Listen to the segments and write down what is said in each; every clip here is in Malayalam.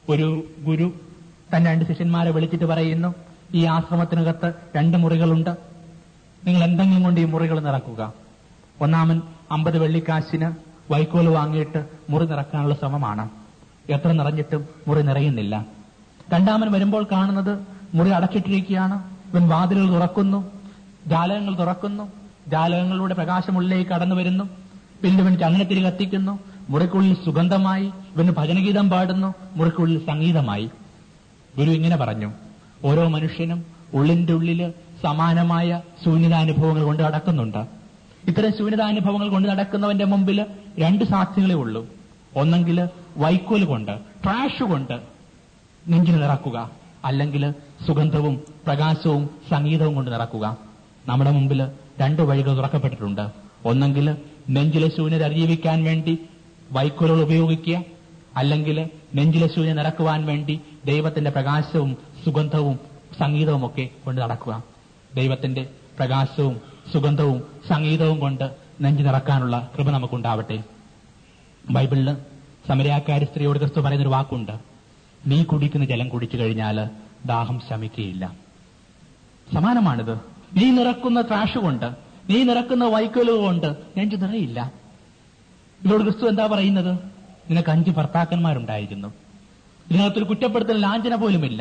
ഒരു ഗുരു തന്റെ രണ്ട് ശിഷ്യന്മാരെ വിളിച്ചിട്ട് പറയുന്നു ഈ ആശ്രമത്തിനകത്ത് രണ്ട് മുറികളുണ്ട് നിങ്ങൾ എന്തെങ്കിലും കൊണ്ട് ഈ മുറികൾ നിറക്കുക ഒന്നാമൻ അമ്പത് വെള്ളിക്കാശിന് വൈക്കോല് വാങ്ങിയിട്ട് മുറി നിറക്കാനുള്ള ശ്രമമാണ് എത്ര നിറഞ്ഞിട്ടും മുറി നിറയുന്നില്ല രണ്ടാമൻ വരുമ്പോൾ കാണുന്നത് മുറി അടച്ചിട്ടിരിക്കുകയാണ് ഇവൻ വാതിലുകൾ തുറക്കുന്നു ജാലകങ്ങൾ തുറക്കുന്നു ജാലകങ്ങളിലൂടെ പ്രകാശം ഉള്ളിലേക്ക് കടന്നു വരുന്നു പിന്നെ ഇവൻ ചങ്ങനത്തിരി കത്തിക്കുന്നു മുറിക്കുള്ളിൽ സുഗന്ധമായി ഇവന് ഭജനഗീതം പാടുന്നു മുറിക്കുള്ളിൽ സംഗീതമായി ഗുരു ഇങ്ങനെ പറഞ്ഞു ഓരോ മനുഷ്യനും ഉള്ളിന്റെ ഉള്ളില് സമാനമായ ശൂന്യതാനുഭവങ്ങൾ കൊണ്ട് നടക്കുന്നുണ്ട് ഇത്തരം ശൂന്യതാനുഭവങ്ങൾ കൊണ്ട് നടക്കുന്നവന്റെ മുമ്പിൽ രണ്ട് സാധ്യതകളേ ഉള്ളൂ ഒന്നെങ്കിൽ വൈക്കോൽ കൊണ്ട് ട്രാഷ് കൊണ്ട് നെഞ്ചിൽ നിറക്കുക അല്ലെങ്കിൽ സുഗന്ധവും പ്രകാശവും സംഗീതവും കൊണ്ട് നിറക്കുക നമ്മുടെ മുമ്പിൽ രണ്ട് വഴികൾ തുറക്കപ്പെട്ടിട്ടുണ്ട് ഒന്നെങ്കിൽ നെഞ്ചിലെ ശൂന്യത അതിജീവിക്കാൻ വേണ്ടി വൈക്കോലുകൾ ഉപയോഗിക്കുക അല്ലെങ്കിൽ നെഞ്ചിലെ ശൂന്യത നിറക്കുവാൻ വേണ്ടി ദൈവത്തിന്റെ പ്രകാശവും സുഗന്ധവും സംഗീതവും ഒക്കെ കൊണ്ട് നടക്കുക ദൈവത്തിന്റെ പ്രകാശവും സുഗന്ധവും സംഗീതവും കൊണ്ട് നെഞ്ചു നിറക്കാനുള്ള കൃപ നമുക്കുണ്ടാവട്ടെ ബൈബിളില് സമരയാക്കാരി സ്ത്രീയോട് ക്രിസ്തു പറയുന്നൊരു വാക്കുണ്ട് നീ കുടിക്കുന്ന ജലം കുടിച്ചു കഴിഞ്ഞാൽ ദാഹം ശമിക്കുകയില്ല സമാനമാണിത് നീ നിറക്കുന്ന ട്രാഷ് കൊണ്ട് നീ നിറക്കുന്ന വൈക്കോലുകൾ കൊണ്ട് നെഞ്ചു നിറയില്ല ഇതോട് ക്രിസ്തു എന്താ പറയുന്നത് നിനക്ക് അഞ്ച് ഭർത്താക്കന്മാരുണ്ടായിരുന്നു ഇതിനകത്തൊരു കുറ്റപ്പെടുത്തൽ ലാഞ്ചന പോലുമില്ല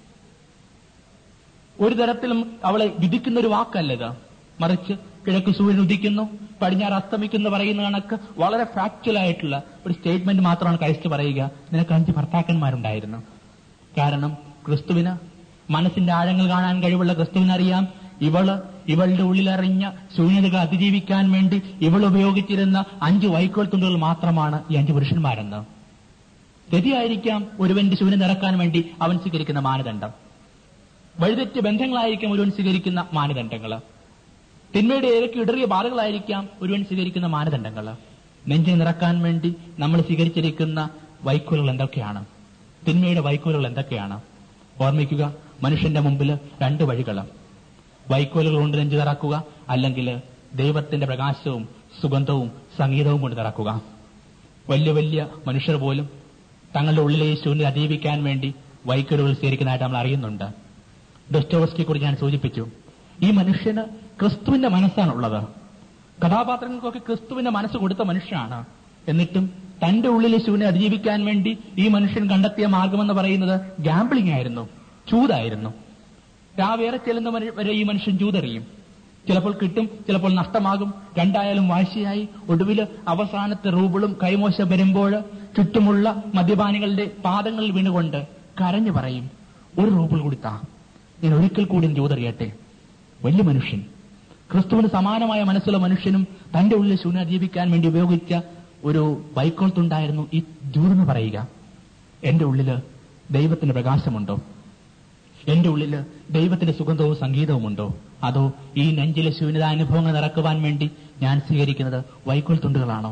ഒരു തരത്തിലും അവളെ വിധിക്കുന്ന ഒരു വാക്കല്ല ഇത് മറിച്ച് കിഴക്ക് സൂര്യൻ ഉദിക്കുന്നു പടിഞ്ഞാറ് അസ്തമിക്കുന്നു പറയുന്ന കണക്ക് വളരെ ഫാക്ച്വൽ ആയിട്ടുള്ള ഒരു സ്റ്റേറ്റ്മെന്റ് മാത്രമാണ് ക്രൈസ്റ്റ് പറയുക നിനക്ക് അഞ്ച് ഭർത്താക്കന്മാരുണ്ടായിരുന്നു കാരണം ക്രിസ്തുവിന് മനസ്സിന്റെ ആഴങ്ങൾ കാണാൻ കഴിവുള്ള ക്രിസ്തുവിനറിയാം ഇവള് ഇവളുടെ ഉള്ളിലറിഞ്ഞ ശൂന്യതകൾ അതിജീവിക്കാൻ വേണ്ടി ഇവൾ ഉപയോഗിച്ചിരുന്ന അഞ്ച് വൈക്കോൽ തുണ്ടുകൾ മാത്രമാണ് ഈ അഞ്ച് പുരുഷന്മാരെന്ന് തെറ്റിയായിരിക്കാം ഒരുവന്റെ ശൂന്യത നിറക്കാൻ വേണ്ടി അവൻ സ്വീകരിക്കുന്ന മാനദണ്ഡം വഴിതെറ്റ് ബന്ധങ്ങളായിരിക്കാം ഒരുവൻ സ്വീകരിക്കുന്ന മാനദണ്ഡങ്ങൾ തിന്മയുടെ ഏതൊക്കെ ഇടറിയ ബാധകളായിരിക്കാം ഒരുവൻ സ്വീകരിക്കുന്ന മാനദണ്ഡങ്ങൾ നെഞ്ചിൽ നിറക്കാൻ വേണ്ടി നമ്മൾ സ്വീകരിച്ചിരിക്കുന്ന വൈക്കോലുകൾ എന്തൊക്കെയാണ് തിന്മയുടെ വൈക്കോലുകൾ എന്തൊക്കെയാണ് ഓർമ്മിക്കുക മനുഷ്യന്റെ മുമ്പിൽ രണ്ട് വഴികൾ വൈക്കോലുകൾ കൊണ്ട് നെഞ്ചു നിറക്കുക അല്ലെങ്കിൽ ദൈവത്തിന്റെ പ്രകാശവും സുഗന്ധവും സംഗീതവും കൊണ്ട് നിറക്കുക വലിയ വലിയ മനുഷ്യർ പോലും തങ്ങളുടെ ഉള്ളിലെ ഈ ശൂന്യത അതിജീവിക്കാൻ വേണ്ടി വൈക്കോലുകൾ സ്വീകരിക്കുന്നതായിട്ട് നമ്മൾ അറിയുന്നുണ്ട് ഡൊസ്റ്റോവസ്കിയെ കുറിച്ച് ഞാൻ സൂചിപ്പിച്ചു ഈ മനുഷ്യന് ക്രിസ്തുവിന്റെ മനസ്സാണുള്ളത് കഥാപാത്രങ്ങൾക്കൊക്കെ ക്രിസ്തുവിന്റെ മനസ്സ് കൊടുത്ത മനുഷ്യനാണ് എന്നിട്ടും തന്റെ ഉള്ളിലെ ശൂന്യത അതിജീവിക്കാൻ വേണ്ടി ഈ മനുഷ്യൻ കണ്ടെത്തിയ മാർഗമെന്ന് പറയുന്നത് ഗാംബ്ലിംഗ് ആയിരുന്നു ചൂതായിരുന്നു രാവേറെ ചെല്ലുന്ന മനു- വരെ ഈ മനുഷ്യൻ ചൂതെറിയും ചിലപ്പോൾ കിട്ടും ചിലപ്പോൾ നഷ്ടമാകും രണ്ടായാലും വാശിയായി ഒടുവിൽ അവസാനത്തെ റൂബിളും കൈമോശം വരുമ്പോൾ ചുറ്റുമുള്ള മദ്യപാനികളുടെ പാദങ്ങളിൽ വീണുകൊണ്ട് കരഞ്ഞു പറയും ഒരു റൂബിൾ കൂടി താ ഞാൻ ഒരിക്കൽ കൂടി ഒന്ന് ചൂതെറിയട്ടെ വലിയ മനുഷ്യൻ ക്രിസ്തുവിന് സമാനമായ മനസ്സുള്ള മനുഷ്യനും തന്റെ ഉള്ളിൽ ശൂന്യത ജീവിക്കാൻ വേണ്ടി ഉപയോഗിച്ച ഒരു വൈക്കോൽ തുണ്ടായിരുന്നു ഈ ജൂതെന്ന് പറയുക എന്റെ ഉള്ളില് ദൈവത്തിന്റെ പ്രകാശമുണ്ടോ എന്റെ ഉള്ളില് ദൈവത്തിന്റെ സുഗന്ധവും സംഗീതവും ഉണ്ടോ അതോ ഈ നെഞ്ചിലെ ശൂന്യതാനുഭവങ്ങൾ നിറക്കുവാൻ വേണ്ടി ഞാൻ സ്വീകരിക്കുന്നത് വൈക്കോൽ തുണ്ടുകളാണോ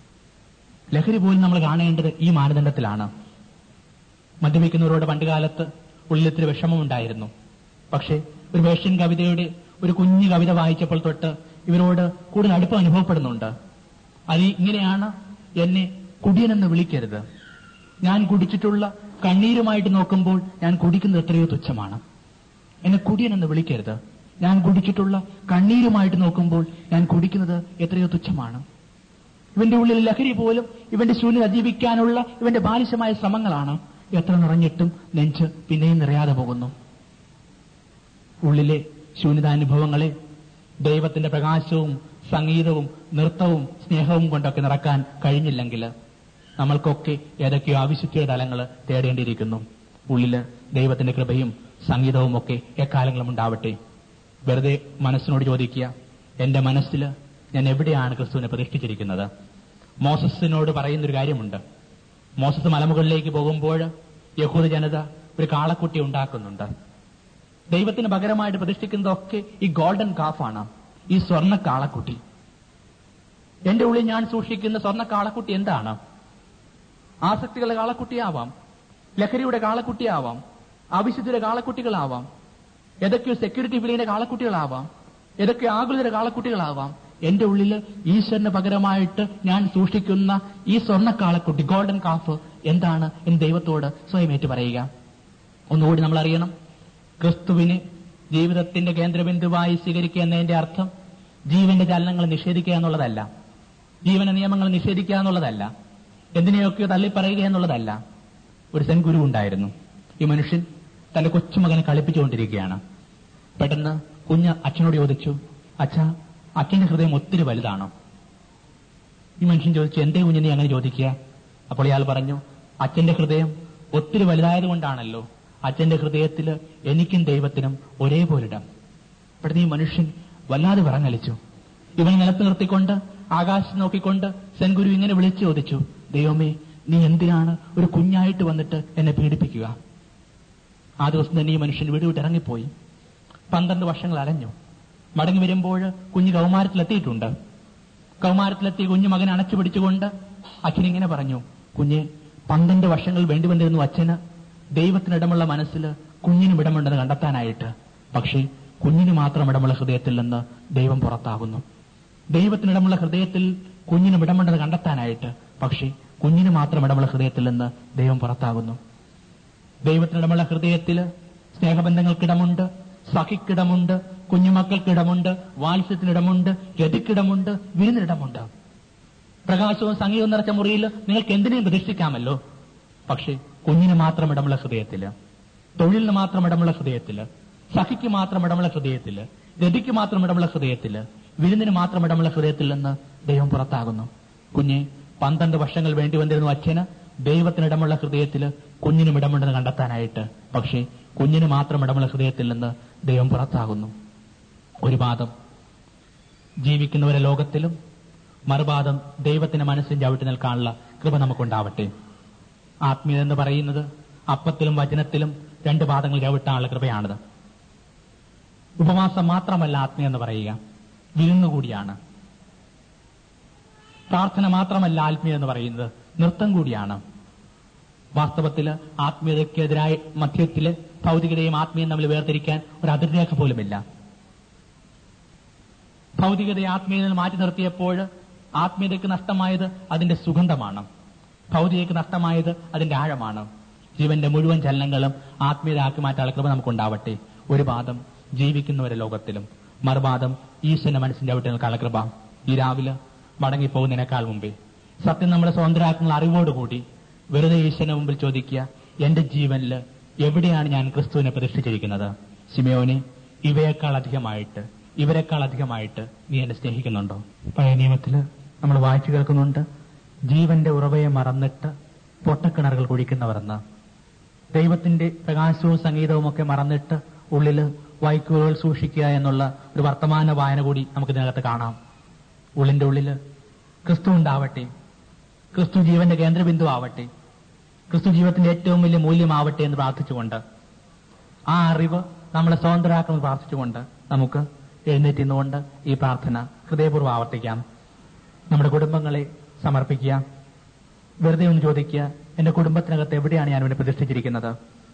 ലഹരി പോലും നമ്മൾ കാണേണ്ടത് ഈ മാനദണ്ഡത്തിലാണ് മദ്യപിക്കുന്നവരോട് പണ്ടുകാലത്ത് ഉള്ളിലത്തിരി വിഷമമുണ്ടായിരുന്നു പക്ഷേ ഒരു വേഷ്യൻ കവിതയുടെ ഒരു കുഞ്ഞു കവിത വായിച്ചപ്പോൾ തൊട്ട് ഇവരോട് കൂടുതൽ അടുപ്പം അനുഭവപ്പെടുന്നുണ്ട് അത് ഇങ്ങനെയാണ് എന്നെ കുടിയനെന്ന് വിളിക്കരുത് ഞാൻ കുടിച്ചിട്ടുള്ള കണ്ണീരുമായിട്ട് നോക്കുമ്പോൾ ഞാൻ കുടിക്കുന്നത് എത്രയോ തുച്ഛമാണ് എന്നെ കുടിയനെന്ന് വിളിക്കരുത് ഞാൻ കുടിച്ചിട്ടുള്ള കണ്ണീരുമായിട്ട് നോക്കുമ്പോൾ ഞാൻ കുടിക്കുന്നത് എത്രയോ തുച്ഛമാണ് ഇവന്റെ ഉള്ളിൽ ലഹരി പോലും ഇവന്റെ ശൂന്യത അതിജീവിക്കാനുള്ള ഇവന്റെ ബാലിശമായ ശ്രമങ്ങളാണ് എത്ര നിറഞ്ഞിട്ടും നെഞ്ച് പിന്നെയും നിറയാതെ പോകുന്നു ഉള്ളിലെ ശൂന്യതാനുഭവങ്ങളെ ദൈവത്തിന്റെ പ്രകാശവും സംഗീതവും നൃത്തവും സ്നേഹവും കൊണ്ടൊക്കെ നിറക്കാൻ കഴിഞ്ഞില്ലെങ്കിൽ നമ്മൾക്കൊക്കെ ഏതൊക്കെയോ ആവിശുദ്ധിയുടെ തലങ്ങൾ തേടേണ്ടിയിരിക്കുന്നു ഉള്ളില് ദൈവത്തിന്റെ കൃപയും സംഗീതവും ഒക്കെ എക്കാലങ്ങളും ഉണ്ടാവട്ടെ വെറുതെ മനസ്സിനോട് ചോദിക്കുക എന്റെ മനസ്സിൽ ഞാൻ എവിടെയാണ് ക്രിസ്തുവിനെ പ്രതിഷ്ഠിച്ചിരിക്കുന്നത് മോസസിനോട് പറയുന്നൊരു കാര്യമുണ്ട് മോസസ് മലമുകളിലേക്ക് പോകുമ്പോൾ യഹൂദ ജനത ഒരു കാളക്കുട്ടി ഉണ്ടാക്കുന്നുണ്ട് ദൈവത്തിന് പകരമായിട്ട് പ്രതിഷ്ഠിക്കുന്നതൊക്കെ ഈ ഗോൾഡൻ കാഫാണ് ഈ സ്വർണ്ണ കാളക്കുട്ടി എന്റെ ഉള്ളിൽ ഞാൻ സൂക്ഷിക്കുന്ന സ്വർണ്ണ കാളക്കുട്ടി എന്താണ് ആസക്തികളുടെ കാളക്കുട്ടിയാവാം ലഹരിയുടെ കാളക്കുട്ടിയാവാം അവിശുദ്ധിയുടെ കാളക്കുട്ടികളാവാം ഏതൊക്കെയോ സെക്യൂരിറ്റി വിലയുടെ കാളക്കുട്ടികളാവാം ഏതൊക്കെ ആകുലരുടെ കാളക്കുട്ടികളാവാം എന്റെ ഉള്ളിൽ ഈശ്വരന് പകരമായിട്ട് ഞാൻ സൂക്ഷിക്കുന്ന ഈ സ്വർണ്ണക്കാളക്കുട്ടി ഗോൾഡൻ കാഫ് എന്താണ് എന്ന് ദൈവത്തോട് സ്വയം ഏറ്റു പറയുക ഒന്നുകൂടി നമ്മൾ അറിയണം ക്രിസ്തുവിനെ ജീവിതത്തിന്റെ കേന്ദ്രബിന്ദുവായി സ്വീകരിക്കുക എന്നതിന്റെ അർത്ഥം ജീവന്റെ ചലനങ്ങൾ നിഷേധിക്കുക എന്നുള്ളതല്ല ജീവന നിയമങ്ങൾ നിഷേധിക്കുക എന്നുള്ളതല്ല എന്തിനെയൊക്കെയോ തള്ളിപ്പറയുക എന്നുള്ളതല്ല ഒരു സെൻ ഗുരു ഉണ്ടായിരുന്നു ഈ മനുഷ്യൻ തന്റെ കൊച്ചുമകനെ കളിപ്പിച്ചുകൊണ്ടിരിക്കുകയാണ് പെട്ടെന്ന് കുഞ്ഞ് അച്ഛനോട് ചോദിച്ചു അച്ഛാ അച്ഛന്റെ ഹൃദയം ഒത്തിരി വലുതാണോ ഈ മനുഷ്യൻ ചോദിച്ചു എന്തേ കുഞ്ഞിനെ അങ്ങനെ ചോദിക്കുക അപ്പോൾ ഇയാൾ പറഞ്ഞു അച്ഛന്റെ ഹൃദയം ഒത്തിരി വലുതായതുകൊണ്ടാണല്ലോ അച്ഛന്റെ ഹൃദയത്തിൽ എനിക്കും ദൈവത്തിനും ഒരേപോലെ ഇടം പെട്ടെന്ന് ഈ മനുഷ്യൻ വല്ലാതെ വിറങ്ങലിച്ചു ഇവനെ നിലത്ത് നിർത്തിക്കൊണ്ട് ആകാശം നോക്കിക്കൊണ്ട് സെൻഗുരു ഇങ്ങനെ വിളിച്ചു ചോദിച്ചു ദൈവമേ നീ എന്തിനാണ് ഒരു കുഞ്ഞായിട്ട് വന്നിട്ട് എന്നെ പീഡിപ്പിക്കുക ആ ദിവസം തന്നെ ഈ മനുഷ്യൻ വീട് വിട്ട് ഇറങ്ങിപ്പോയി പന്ത്രണ്ട് വർഷങ്ങൾ അലഞ്ഞു മടങ്ങി വരുമ്പോൾ കുഞ്ഞ് കൗമാരത്തിലെത്തിയിട്ടുണ്ട് കൗമാരത്തിലെത്തി കുഞ്ഞു മകനെ അണച്ചു പിടിച്ചുകൊണ്ട് അച്ഛൻ ഇങ്ങനെ പറഞ്ഞു കുഞ്ഞെ പന്ത്രണ്ട് വർഷങ്ങൾ വേണ്ടി വന്നിരുന്നു അച്ഛന് ദൈവത്തിനിടമുള്ള മനസ്സിൽ കുഞ്ഞിനും ഇടമുണ്ടെന്ന് കണ്ടെത്താനായിട്ട് പക്ഷേ കുഞ്ഞിന് മാത്രം ഇടമുള്ള ഹൃദയത്തിൽ നിന്ന് ദൈവം പുറത്താകുന്നു ദൈവത്തിനിടമുള്ള ഹൃദയത്തിൽ കുഞ്ഞിനും ഇടമുണ്ടെന്ന് കണ്ടെത്താനായിട്ട് പക്ഷേ കുഞ്ഞിന് മാത്രം ഇടമുള്ള ഹൃദയത്തിൽ നിന്ന് ദൈവം പുറത്താകുന്നു ദൈവത്തിനിടമുള്ള ഹൃദയത്തിൽ സ്നേഹബന്ധങ്ങൾക്കിടമുണ്ട് സഖിക്കിടമുണ്ട് കുഞ്ഞുമക്കൾക്കിടമുണ്ട് വാത്സ്യത്തിനിടമുണ്ട് ഗതിക്കിടമുണ്ട് വിരുന്നിടമുണ്ട് പ്രകാശവും സംഗീതവും നിറച്ച മുറിയിൽ നിങ്ങൾക്ക് എന്തിനേയും പ്രതീക്ഷിക്കാമല്ലോ പക്ഷേ കുഞ്ഞിന് മാത്രം ഇടമുള്ള ഹൃദയത്തില് തൊഴിലിന് മാത്രം ഇടമുള്ള ഹൃദയത്തില് സഖിക്ക് മാത്രം ഇടമുള്ള ഹൃദയത്തില് രതിക്ക് മാത്രം ഇടമുള്ള ഹൃദയത്തില് വിരുന്നിന് മാത്രം ഇടമുള്ള ഹൃദയത്തിൽ നിന്ന് ദൈവം പുറത്താകുന്നു കുഞ്ഞെ പന്ത്രണ്ട് വർഷങ്ങൾ വേണ്ടി വന്നിരുന്നു അച്ഛന് ദൈവത്തിനിടമുള്ള ഹൃദയത്തിൽ കുഞ്ഞിനും ഇടമുണ്ടെന്ന് കണ്ടെത്താനായിട്ട് പക്ഷേ കുഞ്ഞിന് മാത്രം ഇടമുള്ള ഹൃദയത്തിൽ നിന്ന് ദൈവം പുറത്താകുന്നു ഒരു പാദം ജീവിക്കുന്നവരെ ലോകത്തിലും മറുപാദം ദൈവത്തിന്റെ മനസ്സിൽ ചവിട്ടി നിൽക്കാനുള്ള കൃപ നമുക്കുണ്ടാവട്ടെ ആത്മീയത എന്ന് പറയുന്നത് അപ്പത്തിലും വചനത്തിലും രണ്ട് പാദങ്ങൾ ചവിട്ടാനുള്ള കൃപയാണിത് ഉപവാസം മാത്രമല്ല ആത്മീയ എന്ന് പറയുക വിരുന്നുകൂടിയാണ് പ്രാർത്ഥന മാത്രമല്ല ആത്മീയ എന്ന് പറയുന്നത് നൃത്തം കൂടിയാണ് വാസ്തവത്തിൽ ആത്മീയതയ്ക്കെതിരായ മധ്യത്തില് ഭൗതികതയും ആത്മീയം തമ്മിൽ വേർതിരിക്കാൻ ഒരു അതിർരേഖ പോലുമില്ല ഭൗതികതയെ ആത്മീയതയിൽ നിന്ന് മാറ്റി നിർത്തിയപ്പോൾ ആത്മീയതയ്ക്ക് നഷ്ടമായത് അതിന്റെ സുഗന്ധമാണ് ഭൗതികയ്ക്ക് നഷ്ടമായത് അതിന്റെ ആഴമാണ് ജീവന്റെ മുഴുവൻ ചലനങ്ങളും ആത്മീയതയാക്കി മാറ്റാനുള്ള കൃപ നമുക്കുണ്ടാവട്ടെ ഒരു പാദം ജീവിക്കുന്നവരെ ലോകത്തിലും മറുപാദം ഈശ്വരന്റെ മനസ്സിന്റെ അവിടെ നിൽക്കാനുള്ള കൃപ ഈ രാവിലെ മടങ്ങിപ്പോകുന്നതിനേക്കാൾ മുമ്പേ സത്യം നമ്മുടെ സ്വതന്ത്രാക്കുന്ന അറിവോടുകൂടി വെറുതെ ഈശ്വരന് മുമ്പിൽ ചോദിക്കുക എന്റെ ജീവനിൽ എവിടെയാണ് ഞാൻ ക്രിസ്തുവിനെ പ്രതിഷ്ഠിച്ചിരിക്കുന്നത് സിമയോനെ ഇവയേക്കാൾ അധികമായിട്ട് ഇവരെക്കാൾ അധികമായിട്ട് നീ എന്നെ സ്നേഹിക്കുന്നുണ്ടോ പഴയ നിയമത്തില് നമ്മൾ വായിച്ചു കേൾക്കുന്നുണ്ട് ജീവന്റെ ഉറവയെ മറന്നിട്ട് പൊട്ടക്കിണറുകൾ കുഴിക്കുന്നവരെന്ന് ദൈവത്തിന്റെ പ്രകാശവും സംഗീതവും ഒക്കെ മറന്നിട്ട് ഉള്ളില് വൈക്കുകൾ സൂക്ഷിക്കുക എന്നുള്ള ഒരു വർത്തമാന വായന കൂടി നമുക്ക് ഇതിനകത്ത് കാണാം ഉള്ളിന്റെ ഉള്ളില് ക്രിസ്തു ഉണ്ടാവട്ടെ ക്രിസ്തു ജീവന്റെ കേന്ദ്രബിന്ദു ആവട്ടെ ക്രിസ്തു ജീവിതത്തിന്റെ ഏറ്റവും വലിയ മൂല്യമാവട്ടെ എന്ന് പ്രാർത്ഥിച്ചുകൊണ്ട് ആ അറിവ് നമ്മളെ സ്വതന്ത്രരാക്കുമെന്ന് പ്രാർത്ഥിച്ചുകൊണ്ട് നമുക്ക് എഴുന്നേറ്റ് നിന്നുകൊണ്ട് ഈ പ്രാർത്ഥന ഹൃദയപൂർവ്വം ആവർത്തിക്കാം നമ്മുടെ കുടുംബങ്ങളെ സമർപ്പിക്കുക വെറുതെ ഒന്ന് ചോദിക്കുക എന്റെ കുടുംബത്തിനകത്ത് എവിടെയാണ് ഞാൻ ഇവനെ പ്രതിഷ്ഠിച്ചിരിക്കുന്നത്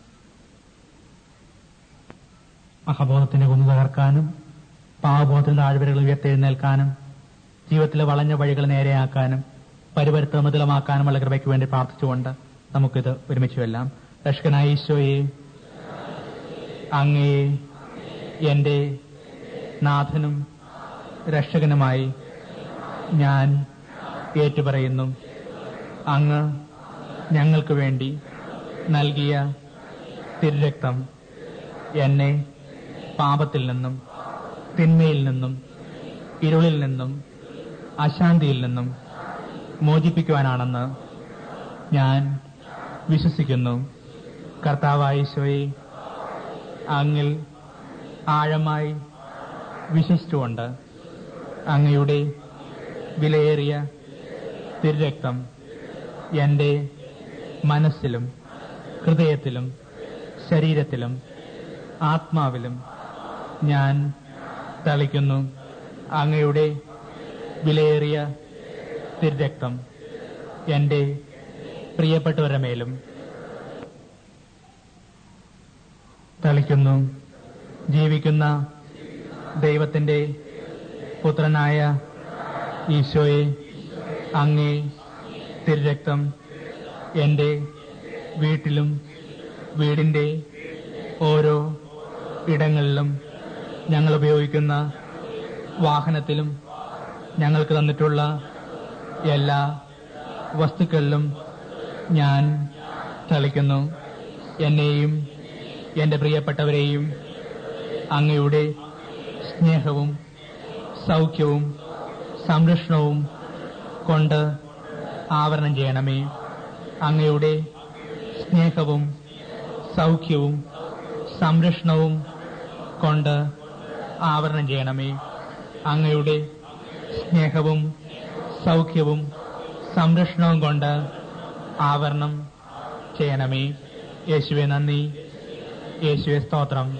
അഹബോധത്തിന്റെ കുന്നു തകർക്കാനും പാവബോധത്തിന്റെ താഴ്വരകൾ ഉയർത്തെഴുന്നേൽക്കാനും ജീവിതത്തിലെ വളഞ്ഞ വഴികൾ നേരെയാക്കാനും പരിവരുത്ത മൃദുലമാക്കാനുമുള്ള കൃപയ്ക്ക് വേണ്ടി പ്രാർത്ഥിച്ചുകൊണ്ട് നമുക്കിത് ഒരുമിച്ച് വെല്ലാം രക്ഷകനായ ഈശോയെ അങ്ങയെ എന്റെ നാഥനും രക്ഷകനുമായി ഞാൻ ഏറ്റുപറയുന്നു അങ്ങ് ഞങ്ങൾക്ക് വേണ്ടി നൽകിയ തിരുരക്തം എന്നെ പാപത്തിൽ നിന്നും തിന്മയിൽ നിന്നും ഇരുളിൽ നിന്നും അശാന്തിയിൽ നിന്നും മോചിപ്പിക്കുവാനാണെന്ന് ഞാൻ വിശ്വസിക്കുന്നു കർത്താവായ ഈശോയെ അങ്ങിൽ ആഴമായി വിശ്വസിച്ചുകൊണ്ട് അങ്ങയുടെ വിലയേറിയ തിരുരക്തം എന്റെ മനസ്സിലും ഹൃദയത്തിലും ശരീരത്തിലും ആത്മാവിലും ഞാൻ തളിക്കുന്നു അങ്ങയുടെ വിലയേറിയ തിരുരക്തം എന്റെ പ്രിയപ്പെട്ടവരുടെ മേലും തളിക്കുന്നു ജീവിക്കുന്ന ദൈവത്തിന്റെ പുത്രനായ ഈശോയെ അങ്ങേ തിരുരക്തം എൻ്റെ വീട്ടിലും വീടിൻ്റെ ഓരോ ഇടങ്ങളിലും ഞങ്ങൾ ഉപയോഗിക്കുന്ന വാഹനത്തിലും ഞങ്ങൾക്ക് തന്നിട്ടുള്ള എല്ലാ വസ്തുക്കളിലും ഞാൻ തളിക്കുന്നു എന്നെയും എൻ്റെ പ്രിയപ്പെട്ടവരെയും അങ്ങയുടെ സ്നേഹവും സൗഖ്യവും സംരക്ഷണവും കൊണ്ട് ആവരണം ചെയ്യണമേ അങ്ങയുടെ സ്നേഹവും സൗഖ്യവും സംരക്ഷണവും കൊണ്ട് ആവരണം ചെയ്യണമേ അങ്ങയുടെ സ്നേഹവും സൗഖ്യവും സംരക്ഷണവും കൊണ്ട് ആവരണം ചെയ്യണമേ യേശുവെ നന്ദി യേശുവെ സ്തോത്രം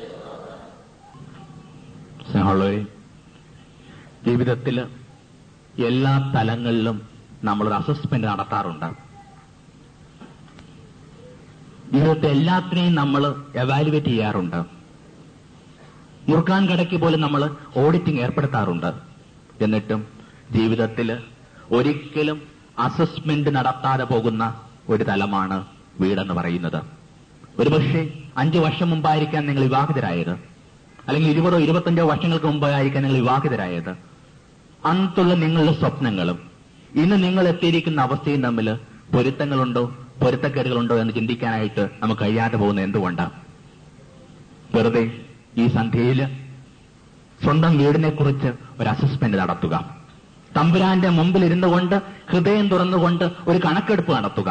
സ്നേഹമുള്ളവരെ ജീവിതത്തിൽ എല്ലാ തലങ്ങളിലും നമ്മളൊരു അസസ്മെന്റ് നടത്താറുണ്ട് ജീവിതത്തെ എല്ലാത്തിനെയും നമ്മൾ എവാലുവേറ്റ് ചെയ്യാറുണ്ട് മുറുക്കാൻ കടയ്ക്ക് പോലും നമ്മൾ ഓഡിറ്റിംഗ് ഏർപ്പെടുത്താറുണ്ട് എന്നിട്ടും ജീവിതത്തിൽ ഒരിക്കലും അസസ്മെന്റ് നടത്താതെ പോകുന്ന ഒരു തലമാണ് വീടെന്ന് പറയുന്നത് ഒരുപക്ഷെ അഞ്ചു വർഷം മുമ്പായിരിക്കാം നിങ്ങൾ വിവാഹിതരായത് അല്ലെങ്കിൽ ഇരുപതോ ഇരുപത്തഞ്ചോ വർഷങ്ങൾക്ക് മുമ്പായിരിക്കാം നിങ്ങൾ വിവാഹിതരായത് അന്നത്തുള്ള നിങ്ങളുടെ സ്വപ്നങ്ങളും ഇന്ന് നിങ്ങൾ എത്തിയിരിക്കുന്ന അവസ്ഥയും തമ്മിൽ പൊരുത്തങ്ങളുണ്ടോ പൊരുത്തക്കേടുകളുണ്ടോ എന്ന് ചിന്തിക്കാനായിട്ട് നമുക്ക് കഴിയാതെ പോകുന്നത് എന്തുകൊണ്ടാണ് വെറുതെ ഈ സന്ധ്യയില് സ്വന്തം വീടിനെ കുറിച്ച് ഒരു അസസ്മെന്റ് നടത്തുക തമ്പുരാന്റെ മുമ്പിൽ ഇരുന്നു കൊണ്ട് ഹൃദയം തുറന്നുകൊണ്ട് ഒരു കണക്കെടുപ്പ് നടത്തുക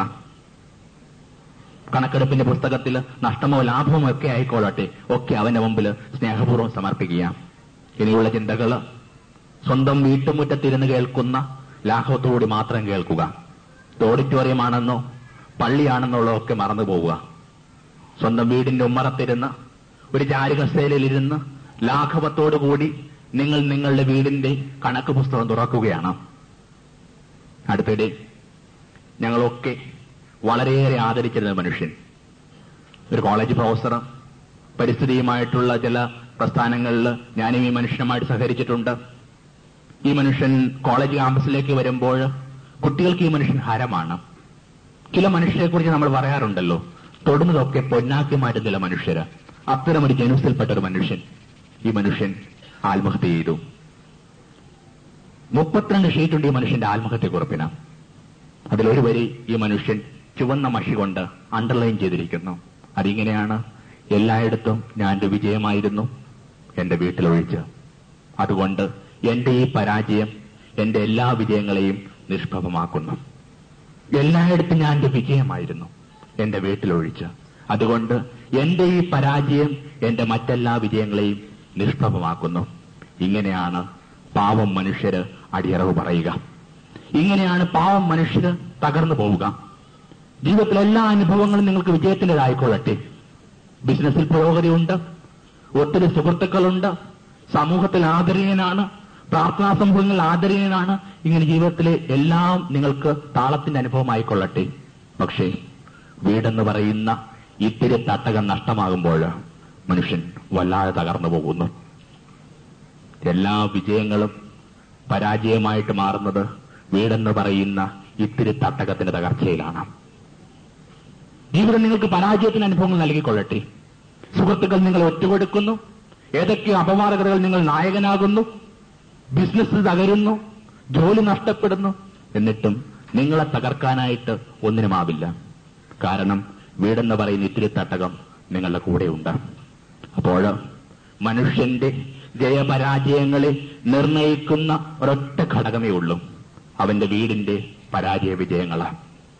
കണക്കെടുപ്പിന്റെ പുസ്തകത്തിൽ നഷ്ടമോ ലാഭമോ ഒക്കെ ആയിക്കോളട്ടെ ഒക്കെ അവന്റെ മുമ്പിൽ സ്നേഹപൂർവ്വം സമർപ്പിക്കുക ഇനിയുള്ള ചിന്തകള് സ്വന്തം വീട്ടുമുറ്റത്തിരുന്ന് കേൾക്കുന്ന ലാഘവത്തോടുകൂടി മാത്രം കേൾക്കുക ഇത് ഓഡിറ്റോറിയമാണെന്നോ പള്ളിയാണെന്നുള്ളോ ഒക്കെ മറന്നു പോവുക സ്വന്തം വീടിന്റെ ഉമ്മറത്തിരുന്ന് ഒരു ചാരുകസേലയിലിരുന്ന് ലാഘവത്തോടുകൂടി നിങ്ങൾ നിങ്ങളുടെ വീടിന്റെ കണക്ക് പുസ്തകം തുറക്കുകയാണ് അടുത്തിടെ ഞങ്ങളൊക്കെ വളരെയേറെ ആദരിച്ചിരുന്ന മനുഷ്യൻ ഒരു കോളേജ് പ്രൊഫസർ പരിസ്ഥിതിയുമായിട്ടുള്ള ചില പ്രസ്ഥാനങ്ങളിൽ ഞാനും ഈ മനുഷ്യനുമായിട്ട് സഹകരിച്ചിട്ടുണ്ട് ഈ മനുഷ്യൻ കോളേജ് ക്യാമ്പസിലേക്ക് വരുമ്പോൾ കുട്ടികൾക്ക് ഈ മനുഷ്യൻ ഹരമാണ് ചില മനുഷ്യരെ കുറിച്ച് നമ്മൾ പറയാറുണ്ടല്ലോ തൊടുന്നതൊക്കെ പൊന്നാക്കി മാറ്റുന്ന ചില മനുഷ്യര് അത്തരം ഒരു ജനുസിൽപ്പെട്ട ഒരു മനുഷ്യൻ ഈ മനുഷ്യൻ ആത്മഹത്യ ചെയ്തു മുപ്പത്തിരണ്ട് ഷീറ്റുണ്ട് ഈ മനുഷ്യന്റെ ആത്മഹത്യ കുറിപ്പിന് അതിലൊരു വരി ഈ മനുഷ്യൻ ചുവന്ന മഷി കൊണ്ട് അണ്ടർലൈൻ ചെയ്തിരിക്കുന്നു അതിങ്ങനെയാണ് എല്ലായിടത്തും ഞാൻ ഒരു വിജയമായിരുന്നു എന്റെ വീട്ടിലൊഴിച്ച് അതുകൊണ്ട് എന്റെ ഈ പരാജയം എന്റെ എല്ലാ വിജയങ്ങളെയും നിഷ്പ്രഭമാക്കുന്നു എല്ലായിടത്തും ഞാൻ എന്റെ വിജയമായിരുന്നു എന്റെ വീട്ടിലൊഴിച്ച് അതുകൊണ്ട് എന്റെ ഈ പരാജയം എന്റെ മറ്റെല്ലാ വിജയങ്ങളെയും നിഷ്പ്രഭമാക്കുന്നു ഇങ്ങനെയാണ് പാവം മനുഷ്യര് അടിയറവ് പറയുക ഇങ്ങനെയാണ് പാവം മനുഷ്യര് തകർന്നു പോവുക ജീവിതത്തിലെ എല്ലാ അനുഭവങ്ങളും നിങ്ങൾക്ക് വിജയത്തിൻ്റെതായിക്കൊള്ളട്ടെ ബിസിനസ്സിൽ പുരോഗതിയുണ്ട് ഒത്തിരി സുഹൃത്തുക്കളുണ്ട് സമൂഹത്തിൽ ആദരണീയനാണ് പ്രാർത്ഥനാ സമൂഹങ്ങളിൽ ആദരണീയനാണ് ഇങ്ങനെ ജീവിതത്തിലെ എല്ലാം നിങ്ങൾക്ക് താളത്തിന്റെ അനുഭവമായിക്കൊള്ളട്ടെ പക്ഷേ വീടെന്ന് പറയുന്ന ഇത്തിരി തട്ടകം നഷ്ടമാകുമ്പോൾ മനുഷ്യൻ വല്ലാതെ തകർന്നു പോകുന്നു എല്ലാ വിജയങ്ങളും പരാജയമായിട്ട് മാറുന്നത് വീടെന്ന് പറയുന്ന ഇത്തിരി തട്ടകത്തിന്റെ തകർച്ചയിലാണ് ജീവിതം നിങ്ങൾക്ക് പരാജയത്തിന് അനുഭവങ്ങൾ നൽകിക്കൊള്ളട്ടെ സുഹൃത്തുക്കൾ നിങ്ങൾ ഒറ്റുകൊടുക്കുന്നു ഏതൊക്കെയോ അപവാദകതകൾ നിങ്ങൾ നായകനാകുന്നു ബിസിനസ് തകരുന്നു ജോലി നഷ്ടപ്പെടുന്നു എന്നിട്ടും നിങ്ങളെ തകർക്കാനായിട്ട് ഒന്നിനുമാവില്ല കാരണം വീടെന്ന് പറയുന്ന ഇത്തിരി തട്ടകം നിങ്ങളുടെ കൂടെയുണ്ട് അപ്പോൾ മനുഷ്യന്റെ ജയപരാജയങ്ങളെ നിർണയിക്കുന്ന ഒരൊറ്റ ഘടകമേ ഉള്ളൂ അവന്റെ വീടിന്റെ പരാജയ വിജയങ്ങളാണ്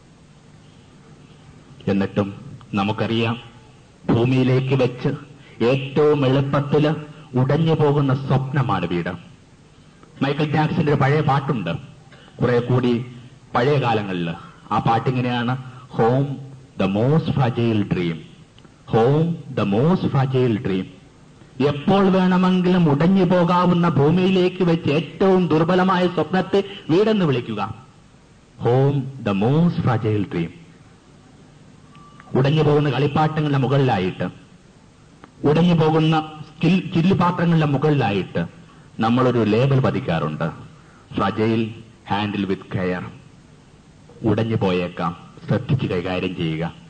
എന്നിട്ടും നമുക്കറിയാം ഭൂമിയിലേക്ക് വെച്ച് ഏറ്റവും എളുപ്പത്തിൽ ഉടഞ്ഞു പോകുന്ന സ്വപ്നമാണ് വീട് മൈക്കൽ ജാക്സന്റെ ഒരു പഴയ പാട്ടുണ്ട് കുറെ കൂടി പഴയ കാലങ്ങളിൽ ആ പാട്ടിങ്ങനെയാണ് home the most fragile dream home the most fragile dream എപ്പോൾ വേണമെങ്കിലും ഉടഞ്ഞു പോകാവുന്ന ഭൂമിയിലേക്ക് വെച്ച് ഏറ്റവും ദുർബലമായ സ്വപ്നത്തെ വീടെന്ന് വിളിക്കുക home the most fragile dream ഉടഞ്ഞു പോകുന്ന കളിപ്പാട്ടങ്ങളുടെ മുകളിലായിട്ട് ഉടഞ്ഞു പോകുന്ന ചില്ലുപാത്രങ്ങളുടെ മുകളിലായിട്ട് നമ്മളൊരു ലേബൽ പതിക്കാറുണ്ട് ഫ്രജൈൽ ഹാൻഡിൽ വിത്ത് കെയർ ഉടഞ്ഞു പോയേക്കാം ശ്രദ്ധിച്ച് കൈകാര്യം ചെയ്യുക